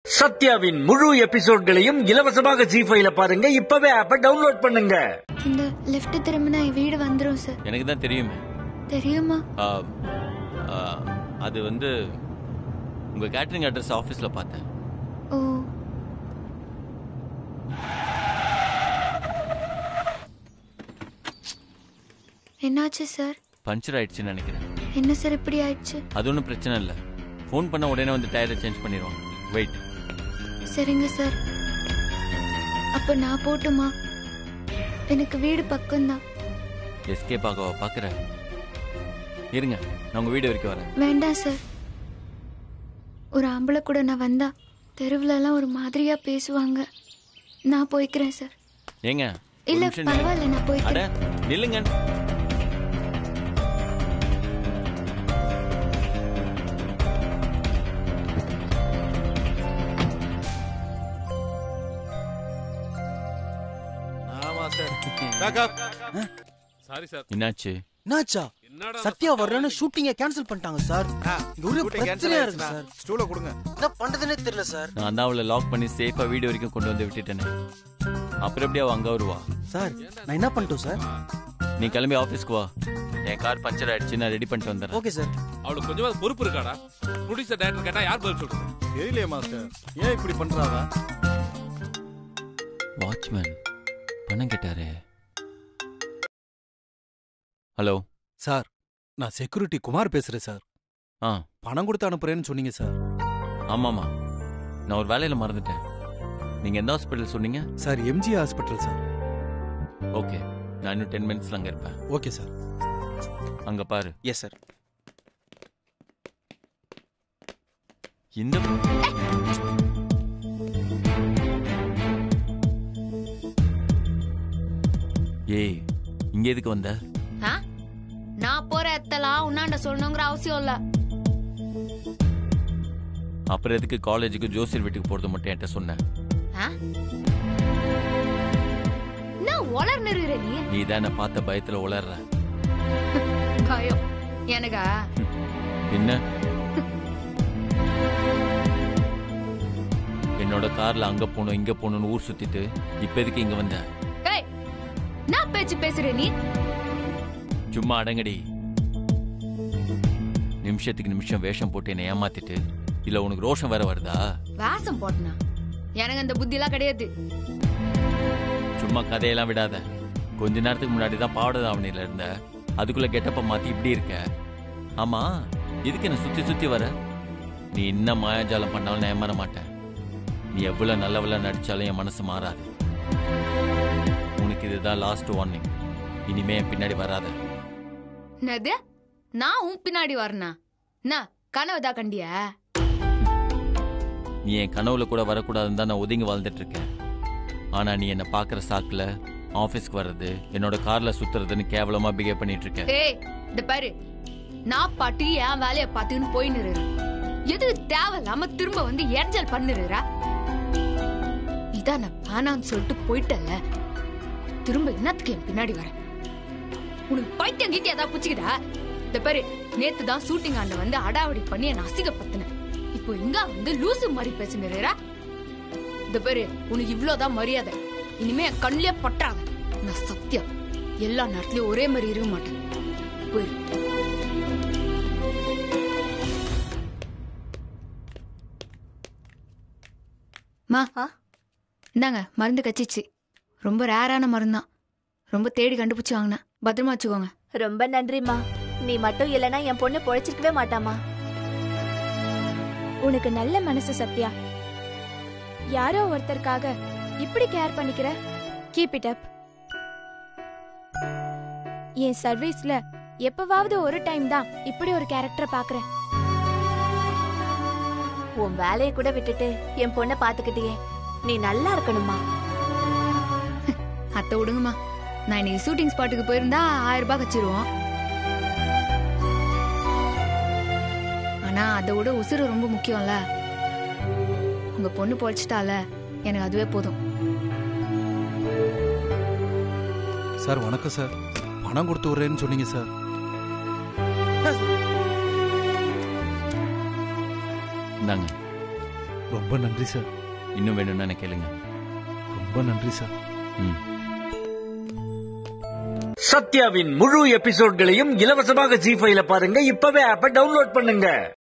சத்யாவின் முழு எபிசோட்களையும் இலவசமாக ஜி ஃபைல பாருங்க இப்பவே ஆப்ப டவுன்லோட் பண்ணுங்க இந்த லெஃப்ட் திரும்பினா என் வீடு வந்துரும் சார் எனக்கு தான் தெரியுமே தெரியுமா ஆ, ஆ, அது வந்து உங்க கேட்டரிங் அட்ரஸ் ஆஃபீஸில் பார்த்தேன் ஓ என்னாச்சு சார் பஞ்சர் ஆயிடுச்சுன்னு நினைக்கிறேன் என்ன சார் இப்படி ஆயிடுச்சு அது ஒன்றும் பிரச்சனை இல்லை ஃபோன் பண்ண உடனே வந்து டயரை சேஞ்ச் பண்ணிடுவோம் வெயிட் சரிங்க சார் அப்ப நான் போட்டுமா எனக்கு வீடு பக்கம்தான் எஸ்கேப் ஆகவா பார்க்குறேன் இருங்க நான் உங்கள் வீடு வரைக்கும் வரேன் வேண்டாம் சார் ஒரு ஆம்பளை கூட நான் வந்தா தெருவுல எல்லாம் ஒரு மாதிரியா பேசுவாங்க நான் போய்க்கிறேன் சார் ஏங்க ஒரு இல்ல நிமிஷம் நில்லுங்க. பரவாயில்ல நான் அட போய்க்கிறேன் நில்லுங்க சாரி சார் என்னாச்சு என்னாச்சா என்னடா சத்யா வர்றேன்னு ஷூட்டிங்க கேன்சல் பண்ணிட்டாங்க சார் இங்க ஒரே பிரச்சனையா இருக்கு சார் ஸ்டூல கொடுங்க என்ன பண்றதுனே தெரியல சார் நான் தான் அவளை லாக் பண்ணி சேஃபாக வீடு வரைக்கும் கொண்டு வந்து விட்டுட்டேனே அப்புறம் எப்படி அவள் அங்கே வருவா சார் நான் என்ன பண்ணிட்டோம் சார் நீ கிளம்பி ஆஃபீஸ்க்கு வா என் கார் பஞ்சர் ஆயிடுச்சு நான் ரெடி பண்ணிட்டு வந்துடுறேன் ஓகே சார் அவளுக்கு கொஞ்சமாவது பொறுப்பு இருக்காடா ப்ரொடியூசர் டைரக்டர் கேட்டா யார் பதில் சொல்றது தெரியலையே மாஸ்டர் ஏன் இப்படி பண்றாவா வாட்ச்மேன் பணம் கேட்டாரே ஹலோ சார் நான் செக்யூரிட்டி குமார் பேசுறேன் சார் ஆ பணம் கொடுத்து அனுப்புறேன்னு சொன்னீங்க சார் ஆமாம்மா நான் ஒரு வேலையில் மறந்துட்டேன் நீங்கள் எந்த ஹாஸ்பிட்டல் சொன்னீங்க sir M G hospital sir okay நான் இன்னும் டென் மினிட்ஸில் அங்கே இருப்பேன் ஓகே சார் அங்கே பாரு எஸ் சார் இந்த ஏய் இங்க எதுக்கு வந்த ஆ? நான் போற இடத்தெல்லாம் உன்னாண்ட சொல்லணுங்கிற அவசியம் இல்ல அப்புறம் எதுக்கு காலேஜுக்கு ஜோசியர் வீட்டுக்கு போறது மட்டும் என்கிட்ட சொன்னேன் ஆ? என்ன உளர் நிறுகிற நீ நீ தான் பார்த்த பயத்துல உளர்ற பயம் எனக்கா என்ன என்னோட கார்ல அங்க போகணும் இங்க போகணும்னு ஊர் சுத்திட்டு இப்ப எதுக்கு இங்க வந்த ஏய் நான் பேச்சு பேசுற நீ சும்மா அடங்கடி நிமிஷத்துக்கு நிமிஷம் வேஷம் போட்டு என்னை ஏமாத்திட்டு இல்ல உனக்கு ரோஷம் வேற வருதா வாசம் போட்டனா எனக்கு அந்த புத்தி எல்லாம் கிடையாது சும்மா கதையெல்லாம் விடாத கொஞ்ச நேரத்துக்கு முன்னாடி தான் பாவட தாவணியில இருந்த அதுக்குள்ள கெட்டப்ப மாத்தி இப்படி இருக்க ஆமா எதுக்கு என்ன சுத்தி சுத்தி வர நீ என்ன மாயாஜாலம் பண்ணாலும் நான் ஏமாற மாட்டேன் நீ எவ்வளவு நல்லவளா நடிச்சாலும் என் மனசு மாறாது உனக்கு இதுதான் லாஸ்ட் வார்னிங் இனிமே என் பின்னாடி வராத என்னது நான் உன் பின்னாடி வரனா என்ன கனவுதா கண்டியா நீ என் கனவுல கூட வரக்கூடாதுன்னு தான் நான் ஒதுங்கி வாழ்ந்துட்டு இருக்கேன் ஆனா நீ என்ன பாக்குற சாக்குல ஆபீஸ்க்கு வர்றது என்னோட கார்ல சுத்துறதுன்னு கேவலமா பிஹேவ் பண்ணிட்டு இருக்க ஏய் இந்த பாரு நான் பாட்டு என் வேலைய பாத்துன்னு போய் நிறுற எது தேவையில்லாம திரும்ப வந்து எரிஞ்சல் பண்ணுறா இதான் நான் வேணான்னு சொல்லிட்டு போயிட்டல திரும்ப என்னத்துக்கு என் பின்னாடி வர உனக்கு பைத்தியம் கீத்தி ஏதாவது புச்சுக்கிதா இந்த பாரு நேத்து தான் ஷூட்டிங் ஆண்ட வந்து அடாவடி பண்ணி என்ன அசிங்கப்படுத்தினேன் இப்போ இங்க வந்து லூசு மாதிரி பேசுனுறா இந்த பாரு உனக்கு இவ்வளவுதான் மரியாதை இனிமே என் கண்ணிலே பற்றாத நான் சத்தியம் எல்லா நேரத்துலயும் ஒரே மாதிரி இருக்க மாட்டேன் போயிரு மா இந்தாங்க மருந்து கச்சிச்சு ரொம்ப ரேரான மருந்தான் ரொம்ப தேடி கண்டுபிடிச்சு வாங்கினேன் பத்திரமா வச்சுக்கோங்க ரொம்ப நன்றிம்மா நீ மட்டும் இல்லனா என் பொண்ணு பொழைச்சிருக்கவே மாட்டாமா உனக்கு நல்ல மனசு சத்யா யாரோ ஒருத்தருக்காக இப்படி கேர் பண்ணிக்கிற கீப் இட் அப் என் சர்வீஸ்ல எப்பவாவது ஒரு டைம் தான் இப்படி ஒரு கேரக்டரை பாக்குறேன் உன் வேலையை கூட விட்டுட்டு என் பொண்ணை பாத்துக்கிட்டியே நீ நல்லா இருக்கணுமா அத்தை விடுங்கம்மா நான் இன்னைக்கு ஷூட்டிங் ஸ்பாட்டுக்கு போயிருந்தா ஆயிரம் ரூபாய் கச்சிருவோம் ஆனா அதை விட உசுறு ரொம்ப முக்கியம்ல உங்க பொண்ணு பொழைச்சிட்டால எனக்கு அதுவே போதும் சார் வணக்கம் சார் பணம் கொடுத்து விடுறேன்னு சொன்னீங்க சார் இந்தாங்க ரொம்ப நன்றி சார் இன்னும் வேணும்னா எனக்கு கேளுங்க ரொம்ப நன்றி சார் ம் சத்யாவின் முழு எபிசோட்களையும் இலவசமாக ஜி ஃபைல பாருங்க இப்பவே ஆப்ப டவுன்லோட் பண்ணுங்க